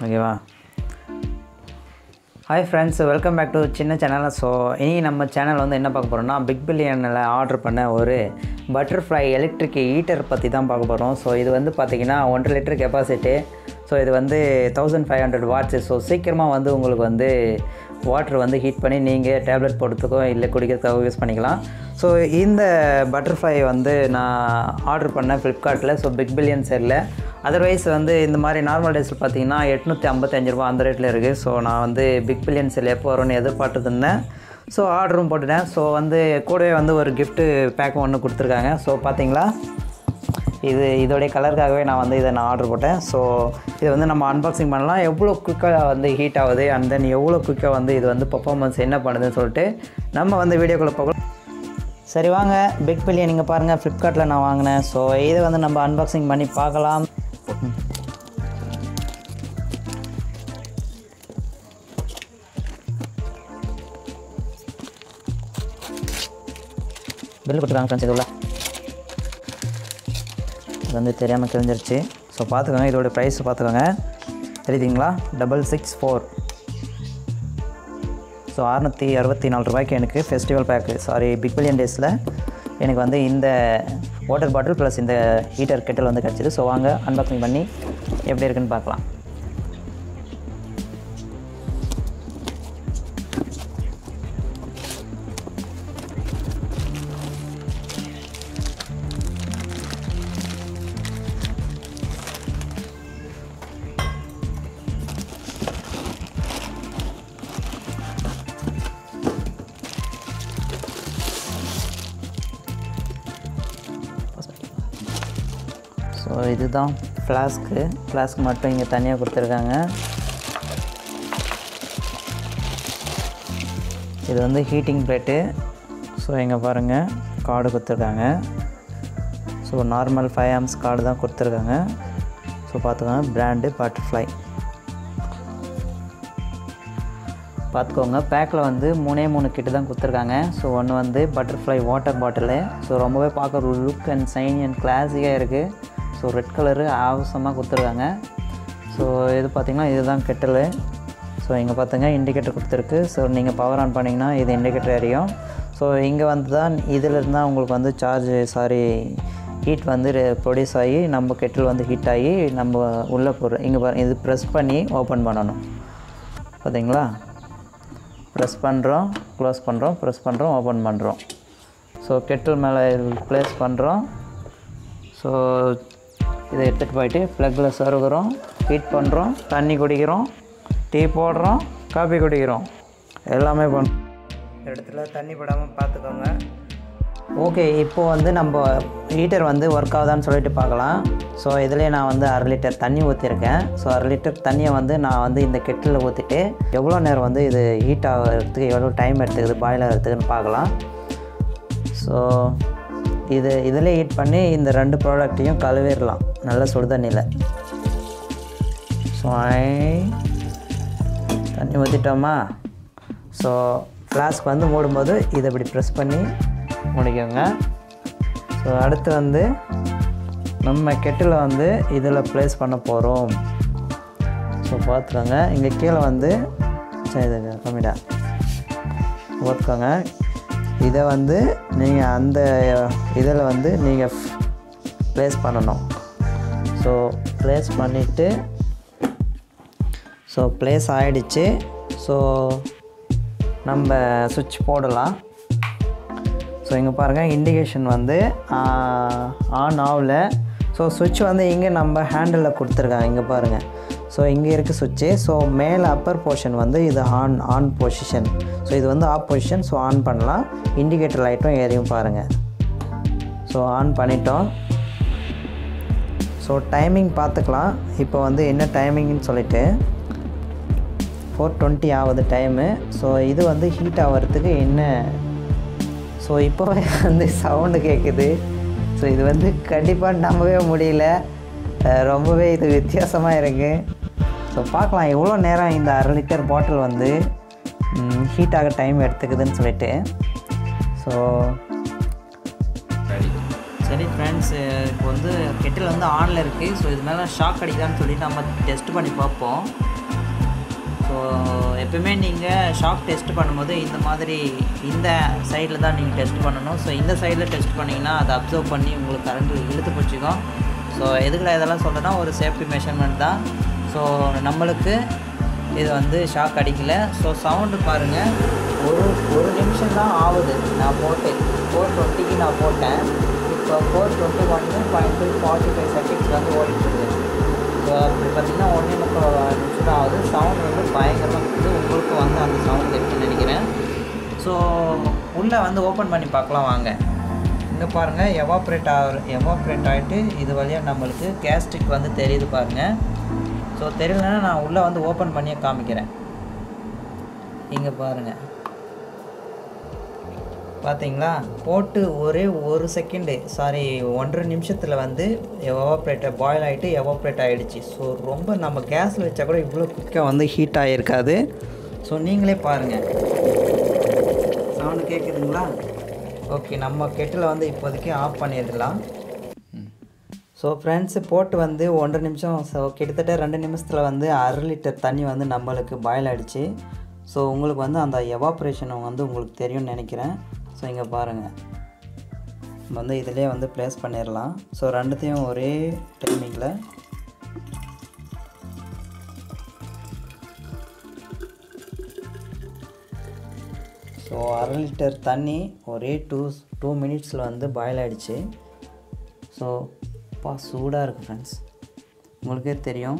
ஓகேவா hi friends welcome back to சின்ன channel so இனி நம்ம சேனல் வந்து என்ன பார்க்க போகிறோம்னா பிக் பில்லியனில் ஆர்டர் பண்ண ஒரு பட்டர்ஃப்ளை எலக்ட்ரிக் ஹீட்டர் பற்றி தான் பார்க்க போகிறோம் ஸோ இது வந்து பார்த்திங்கன்னா ஒன்றரை லிட்டர் கெப்பாசிட்டி ஸோ இது வந்து thousand five hundred watts so சீக்கிரமாக வந்து உங்களுக்கு வந்து வாட்டர் வந்து ஹீட் பண்ணி நீங்கள் டேப்லெட் போடுறதுக்கோ இல்லை குடிக்கிறதுக்கோ யூஸ் பண்ணிக்கலாம் ஸோ இந்த பட்டர்ஃப்ளை வந்து நான் ஆர்டர் பண்ணேன் ஃப்ளிப்கார்ட்டில் ஸோ பிக் பில்லியன் சேரில் அதர்வைஸ் வந்து இந்த மாதிரி நார்மல் டேஸில் பார்த்தீங்கன்னா எட்நூற்றி ஐம்பத்தஞ்சு ரூபா அந்த ரேட்டில் இருக்குது ஸோ நான் வந்து பிக் பில்லியன் சேல் எப்போ வரும்னு எதிர்பார்த்துட்டு இருந்தேன் ஸோ ஆர்டரும் போட்டுட்டேன் ஸோ வந்து கூடவே வந்து ஒரு gift பேக் ஒன்று கொடுத்துருக்காங்க ஸோ பார்த்தீங்களா இது இதோடைய கலருக்காகவே நான் வந்து இதை நான் ஆர்டர் போட்டேன் ஸோ இது வந்து நம்ம அன்பாக்சிங் பண்ணலாம் எவ்வளோ குயிக்காக வந்து ஹீட் ஆகுது அண்ட் தென் எவ்வளோ குயிக்காக வந்து இது வந்து பர்ஃபார்மன்ஸ் என்ன பண்ணுதுன்னு சொல்லிட்டு நம்ம வந்து வீடியோக்குள்ளே போகலாம் சரி வாங்க பிக் பில்லியன் நீங்கள் பாருங்கள் ஃப்ளிப்கார்ட்டில் நான் வாங்கினேன் ஸோ இதை வந்து நம்ம அன்பாக்சிங் பண்ணி பார்க்கலாம் பில் கொடுத்துருக்காங்க ஃப்ரெண்ட்ஸ் இதுள்ள இது வந்து தெரியாமல் தெரிஞ்சிருச்சு ஸோ பார்த்துக்கோங்க இதோட ப்ரைஸ் பார்த்துக்கோங்க தெரியுதுங்களா டபுள் சிக்ஸ் ஃபோர் ஸோ அறநூற்றி அறுபத்தி நாலு ரூபாய்க்கு எனக்கு ஃபெஸ்டிவல் பேக்கு சாரி பிக் பில்லியன் டேஸில் எனக்கு வந்து இந்த வாட்டர் பாட்டில் ப்ளஸ் இந்த ஹீட்டர் கெட்டில் வந்து கிடச்சிது ஸோ வாங்க அன்பாக்சிங் பண்ணி எப்படி இருக்குன்னு பார்க்கலாம் ஸோ இதுதான் ஃப்ளாஸ்க்கு ஃப்ளாஸ்க் மட்டும் இங்கே தனியாக கொடுத்துருக்காங்க இது வந்து ஹீட்டிங் பிளேட்டு ஸோ இங்கே பாருங்கள் கார்டு கொடுத்துருக்காங்க so normal five amps card தான் கொடுத்துருக்காங்க ஸோ பார்த்துக்கோங்க பிராண்டு பட்டர்ஃப்ளை பார்த்துக்கோங்க பேக்கில் வந்து மூணே மூணு கிட்டு தான் கொடுத்துருக்காங்க ஸோ ஒன்று வந்து பட்டர்ஃப்ளை வாட்டர் பாட்டிலு ஸோ ரொம்பவே பார்க்க ஒரு லுக் அண்ட் சைனி அண்ட் கிளாஸிக்காக இருக்குது ஸோ ரெட் கலரு அவசமாக கொடுத்துருக்காங்க ஸோ இது பார்த்திங்கன்னா இதுதான் கெட்டலு ஸோ இங்கே பார்த்துங்க இண்டிகேட்டர் கொடுத்துருக்கு ஸோ நீங்கள் பவர் ஆன் பண்ணிங்கன்னா இது இண்டிகேட்டர் எரியும் ஸோ இங்கே வந்து தான் இதிலிருந்து தான் உங்களுக்கு வந்து சார்ஜ் சாரி ஹீட் வந்து ப்ரொடியூஸ் ஆகி நம்ம கெட்டில் வந்து ஹீட் ஆகி நம்ம உள்ளே போடுறோம் இங்கே பாருங்க இது ப்ரெஸ் பண்ணி ஓப்பன் பண்ணணும் பார்த்தீங்களா ப்ரெஸ் பண்ணுறோம் க்ளோஸ் பண்ணுறோம் ப்ரெஸ் பண்ணுறோம் ஓப்பன் பண்ணுறோம் ஸோ கெட்டில் மேலே ப்ளேஸ் பண்ணுறோம் ஸோ இதை எடுத்துகிட்டு போயிட்டு ப்ளக்கில் சருகிறோம் ஹீட் பண்ணுறோம் தண்ணி குடிக்கிறோம் டீ போடுறோம் காஃபி குடிக்கிறோம் எல்லாமே பண்ணுறோம் இடத்துல தண்ணி படாமல் பார்த்துக்கோங்க ஓகே இப்போது வந்து நம்ம ஹீட்டர் வந்து ஒர்க் ஆகுதான்னு சொல்லிட்டு பார்க்கலாம் ஸோ இதிலே நான் வந்து அரை லிட்டர் தண்ணி ஊற்றிருக்கேன் ஸோ அரை லிட்டர் தண்ணியை வந்து நான் வந்து இந்த கெட்டில் ஊற்றிட்டு எவ்வளோ நேரம் வந்து இது ஹீட் ஆகிறதுக்கு எவ்வளோ டைம் எடுத்துக்குது பாயில் ஆகிறதுக்குன்னு பார்க்கலாம் ஸோ இது இதில் ஹீட் பண்ணி இந்த ரெண்டு ப்ராடக்ட்டையும் கழுவிடலாம் நல்ல சுடு தண்ணியில் ஸோ தண்ணி ஊற்றிட்டோமா ஸோ ஃப்ளாஸ்க் வந்து மூடும்போது இதை இப்படி ப்ரெஸ் பண்ணி முடிக்கோங்க ஸோ அடுத்து வந்து நம்ம கெட்டில் வந்து இதில் ப்ளேஸ் பண்ண போகிறோம் ஸோ பார்த்துக்கோங்க இங்கே கீழே வந்து சரி இது கம்மிடா பார்த்துக்கோங்க இதை வந்து நீங்கள் அந்த இதில் வந்து நீங்கள் ப்ளேஸ் பண்ணணும் ஸோ ப்ளேஸ் பண்ணிவிட்டு ஸோ ப்ளேஸ் ஆகிடுச்சு ஸோ நம்ம சுவிட்ச் போடலாம் ஸோ இங்கே பாருங்கள் இண்டிகேஷன் வந்து ஆன் ஆகல ஸோ சுவிட்ச் வந்து இங்கே நம்ம ஹேண்டிலில் கொடுத்துருக்காங்க இங்கே பாருங்கள் ஸோ இங்கே இருக்குது சுவிட்சு ஸோ மேலே அப்பர் போர்ஷன் வந்து இது ஆன் ஆன் பொசிஷன் ஸோ இது வந்து ஆஃப் பொசிஷன் ஸோ ஆன் பண்ணலாம் இண்டிகேட்டர் லைட்டும் எரியும் பாருங்கள் ஸோ ஆன் பண்ணிட்டோம் ஸோ டைமிங் பார்த்துக்கலாம் இப்போ வந்து என்ன டைமிங்னு சொல்லிட்டு ஃபோர் டுவெண்ட்டி ஆகுது டைமு ஸோ இது வந்து ஹீட் ஆகிறதுக்கு என்ன ஸோ இப்போவே வந்து சவுண்டு கேட்குது ஸோ இது வந்து கண்டிப்பாக நம்பவே முடியல அஹ் ரொம்பவே இது வித்தியாசமாக இருக்குது ஸோ பார்க்கலாம் எவ்வளோ நேரம் இந்த அரை லிட்டர் பாட்டில் வந்து ஹீட் ஆக டைம் எடுத்துக்குதுன்னு சொல்லிட்டு ஸோ சரி ஃப்ரெண்ட்ஸ் இப்போ வந்து கெட்டில் வந்து ஆனில் இருக்குது ஸோ இது மேலே ஷாக் அடிக்குதான்னு சொல்லிட்டு நம்ம டெஸ்ட் பண்ணி பார்ப்போம் ஸோ எப்பவுமே நீங்கள் ஷாக் டெஸ்ட் பண்ணும்போது இந்த மாதிரி இந்த சைடில் தான் நீங்கள் டெஸ்ட் பண்ணணும் ஸோ இந்த சைடில் டெஸ்ட் பண்ணிங்கன்னா அதை அப்சர்வ் பண்ணி உங்களுக்கு கரண்ட் இழுத்து பிடிச்சிக்கும் ஸோ எதுக்குள்ள இதெல்லாம் சொல்கிறேன்னா ஒரு சேஃப்டி மெஷர்மெண்ட் தான் ஸோ நம்மளுக்கு இது வந்து ஷாக் அடிக்கல ஸோ சவுண்டு பாருங்கள் ஒரு ஒரு நிமிஷம் தான் ஆகுது நான் போட்டு ஃபோர் டுவெண்ட்டிக்கு நான் போட்டேன் இப்போ ஃபோர் டுவெண்ட்டி ஒன்று point two forty five seconds வந்து ஓடிட்டுருக்கு ஸோ அப்படி பார்த்தீங்கன்னா ஒன்றே முக்கால் நிமிஷம் தான் ஆகுது சவுண்ட் வந்து பயங்கரமாக இருக்குது உங்களுக்கு வந்து அந்த சவுண்ட் இருக்குன்னு நினைக்கிறேன் ஸோ உள்ளே வந்து ஓப்பன் பண்ணி பார்க்கலாம் வாங்க இங்கே பாருங்கள் எவாப்ரேட் ஆகிற எவாப்ரேட் ஆகிட்டு இது வழியாக நம்மளுக்கு கேஸ்ட்ரிக் வந்து தெரியுது பாருங்கள் ஸோ தெரியலன்னா நான் உள்ளே வந்து ஓப்பன் பண்ணியே காமிக்கிறேன் இங்கே பாருங்கள் பார்த்தீங்களா போட்டு ஒரே ஒரு செகண்டு சாரி ஒன்றரை நிமிஷத்தில் வந்து எவாப்ரேட்டர் பாயில் ஆகிட்டு எவாப்ரேட் ஆகிடுச்சு ஸோ ரொம்ப நம்ம கேஸில் வச்சா கூட இவ்வளோ குயிக்காக வந்து ஹீட் ஆகிருக்காது ஸோ நீங்களே பாருங்கள் சவுண்டு கேட்குதுங்களா ஓகே நம்ம கெட்டில் வந்து இப்போதைக்கு ஆஃப் பண்ணிடலாம் ஸோ ஃப்ரெண்ட்ஸு போட்டு வந்து ஒன்றரை நிமிஷம் ஸோ கிட்டத்தட்ட ரெண்டு நிமிஷத்தில் வந்து அரை லிட்டர் தண்ணி வந்து நம்மளுக்கு பாயில் ஆகிடுச்சு ஸோ உங்களுக்கு வந்து அந்த எவாப்ரேஷன் வந்து உங்களுக்கு தெரியும்னு நினைக்கிறேன் ஸோ இங்கே பாருங்கள் நம்ம வந்து இதிலே வந்து ப்ளேஸ் பண்ணிடலாம் ஸோ ரெண்டுத்தையும் ஒரே டைமிங்கில் ஸோ அரை லிட்டர் தண்ணி ஒரே டூ டூ மினிட்ஸில் வந்து பாயில் ஆகிடுச்சு ஸோ பா சூடாக இருக்குது ஃப்ரெண்ட்ஸ் உங்களுக்கே தெரியும்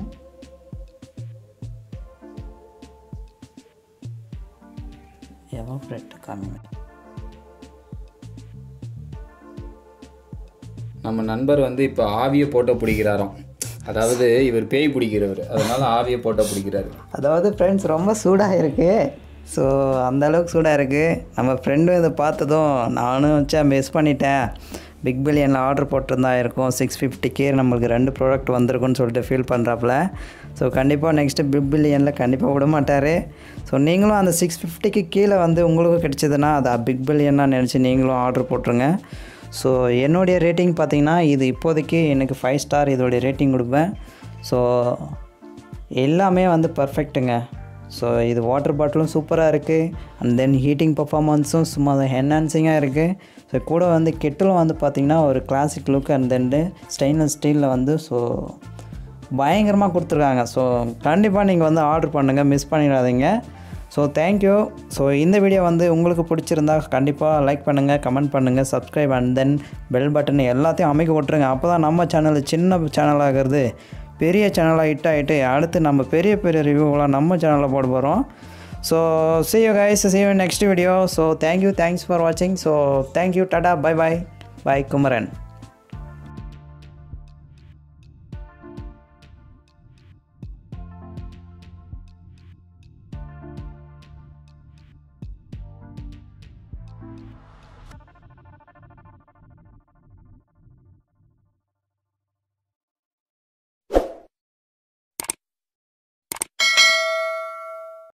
எவாப்ரேட் காமிங்க நம்ம நண்பர் வந்து இப்போ ஆவியை போட்டோ பிடிக்கிறாராம் அதாவது இவர் பேய் பிடிக்கிறவர் அதனால ஆவியை போட்டோ பிடிக்கிறாரு அதாவது ஃப்ரெண்ட்ஸ் ரொம்ப சூடாக இருக்குது ஸோ அந்த அளவுக்கு சூடாக இருக்குது நம்ம ஃப்ரெண்டும் இதை பார்த்ததும் நானும் வச்சா மிஸ் பண்ணிட்டேன் பிக் பில்லியனில் ஆர்டர் போட்டிருந்தா இருக்கும் சிக்ஸ் ஃபிஃப்டிக்கு நம்மளுக்கு ரெண்டு ப்ராடக்ட் வந்திருக்குன்னு சொல்லிட்டு ஃபீல் பண்ணுறாப்புல ஸோ கண்டிப்பாக நெக்ஸ்ட்டு பிக் பில்லியனில் கண்டிப்பாக விட மாட்டார் ஸோ நீங்களும் அந்த சிக்ஸ் ஃபிஃப்டிக்கு கீழே வந்து உங்களுக்கும் கிடைச்சதுன்னா அதை பிக் பில்லியனாக நினச்சி நீங்களும் ஆர்டர் போட்டுருங்க ஸோ என்னுடைய ரேட்டிங் பார்த்தீங்கன்னா இது இப்போதைக்கு எனக்கு ஃபைவ் ஸ்டார் இதோடைய ரேட்டிங் கொடுப்பேன் ஸோ எல்லாமே வந்து பர்ஃபெக்ட்டுங்க ஸோ இது வாட்டர் பாட்டிலும் சூப்பராக இருக்குது அண்ட் தென் ஹீட்டிங் பர்ஃபாமன்ஸும் சும்மா என்ஹான்சிங்காக இருக்குது ஸோ கூட வந்து கெட்டிலும் வந்து பார்த்திங்கன்னா ஒரு classic look and then stainless ஸ்டீலில் வந்து ஸோ பயங்கரமாக கொடுத்துருக்காங்க ஸோ கண்டிப்பாக நீங்கள் வந்து ஆர்டர் பண்ணுங்கள் மிஸ் பண்ணிடாதீங்க ஸோ தேங்க்யூ ஸோ இந்த வீடியோ வந்து உங்களுக்கு பிடிச்சிருந்தா கண்டிப்பாக லைக் பண்ணுங்கள் கமெண்ட் பண்ணுங்கள் subscribe and then bell button எல்லாத்தையும் அமைக்க விட்ருங்க அப்போ தான் நம்ம சேனல் சின்ன சேனல் ஆகிறது பெரிய சேனலாக ஹிட் ஆகிட்டு அடுத்து நம்ம பெரிய பெரிய ரிவ்யூவெலாம் நம்ம சேனலில் போட போகிறோம் so see you guys see you in next video so thank you thanks for வாட்சிங் so thank you tata bye bye bye Kumaran